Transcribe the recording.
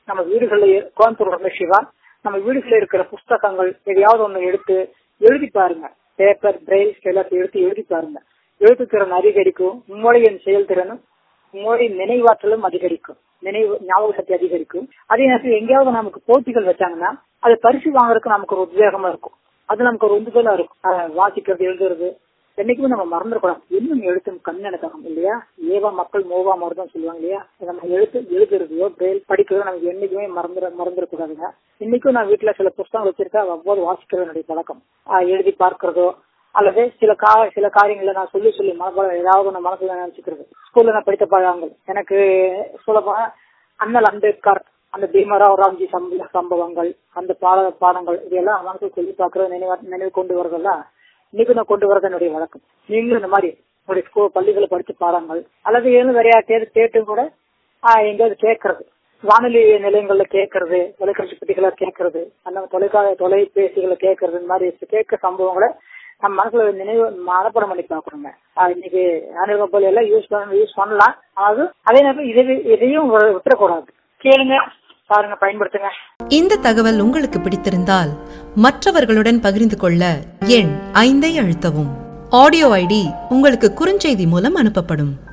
நம்ம வீடுகளில் கோயம்புத்தூர் வந்து சிவா நம்ம வீடுகளில் இருக்கிற புஸ்தகங்கள் எதையாவது ஒண்ணு எடுத்து எழுதி பாருங்க பேப்பர் பிரெயில் எல்லாத்தையும் எடுத்து எழுதி பாருங்க எழுத்துத்திறன் அதிகரிக்கும் மூளையின் செயல்திறனும் மூளையின் நினைவாற்றலும் அதிகரிக்கும் நினைவு ஞாபக சக்தி அதிகரிக்கும் அதே நேரத்தில் எங்கேயாவது நமக்கு போட்டிகள் வச்சாங்கன்னா அது பரிசு வாங்குறதுக்கு நமக்கு ஒரு உத்வேகமா இருக்கும் அது நமக்கு ஒரு உந்துதலா இருக்கும் அஹ் வாசிக்கிறது எழுதுறது என்னைக்குமே நம்ம மறந்துடக்கூடாது இன்னும் எழுத்தும் கண்ணெனத்தகம் இல்லையா ஏவா மக்கள் மோவா மருதம் சொல்லுவாங்க இல்லையா இதை நம்ம எழுத்து எழுதுறதையோ பிரெயில் படிக்கிறதோ நமக்கு என்னைக்குமே மறந்துட மறந்துடக்கூடாதுங்க இன்னைக்கும் நான் வீட்டுல சில புத்தகங்கள் வச்சிருக்கேன் அவ்வளவு வாசிக்கிறது என்னுடைய பழக்கம் ஆஹ் எழுதி பார்க்கிறதோ அல்லது சில கா சில காரியங்களை நான் சொல்லி சொல்லி மனப்பாடம் ஏதாவது ஒன்று மனசுல நினைச்சுக்கிறது ஸ்கூல்ல நான் படித்த பாடங்கள் எனக்கு சொல்லப்போனா அண்ணல் அம்பேத்கர் அந்த பீமராவ் ராம்ஜி சம்ப சம்பவங்கள் அந்த பாட பாடங்கள் இதெல்லாம் மனசுக்கு சொல்லி பார்க்கறது நினைவு நினைவு கொண்டு வரதெல்லாம் இன்னைக்கு நான் கொண்டு வரது என்னுடைய வழக்கம் நீங்களும் இந்த மாதிரி உங்களுடைய ஸ்கூல் பள்ளிகளை படிச்ச பாடங்கள் அல்லது ஏதும் வேற யார்கிட்டயாவது கேட்டு கூட ஆஹ் எங்கேயாவது கேட்கறது வானொலி நிலையங்கள்ல கேட்கறது தொலைக்காட்சி பெட்டிகளை கேட்கறது அந்த தொலைக்கா தொலைபேசிகளை கேட்கறது இந்த மாதிரி கேட்க சம்பவங்களை நம்ம மனசுல நினைவு மனப்படம் பண்ணி பார்க்கணுங்க ஆஹ் இன்னைக்கு ஆன்லைன் மொபைல் எல்லாம் யூஸ் பண்ண யூஸ் பண்ணலாம் அதாவது அதே நேரத்தில் இதை இதையும் விட்டுறக்கூடாது கேளுங்க பாருங்க பயன்படுத்துங்க இந்த தகவல் உங்களுக்கு பிடித்திருந்தால் மற்றவர்களுடன் பகிர்ந்து கொள்ள எண் ஐந்தை அழுத்தவும் ஆடியோ ஐடி உங்களுக்கு குறுஞ்செய்தி மூலம் அனுப்பப்படும்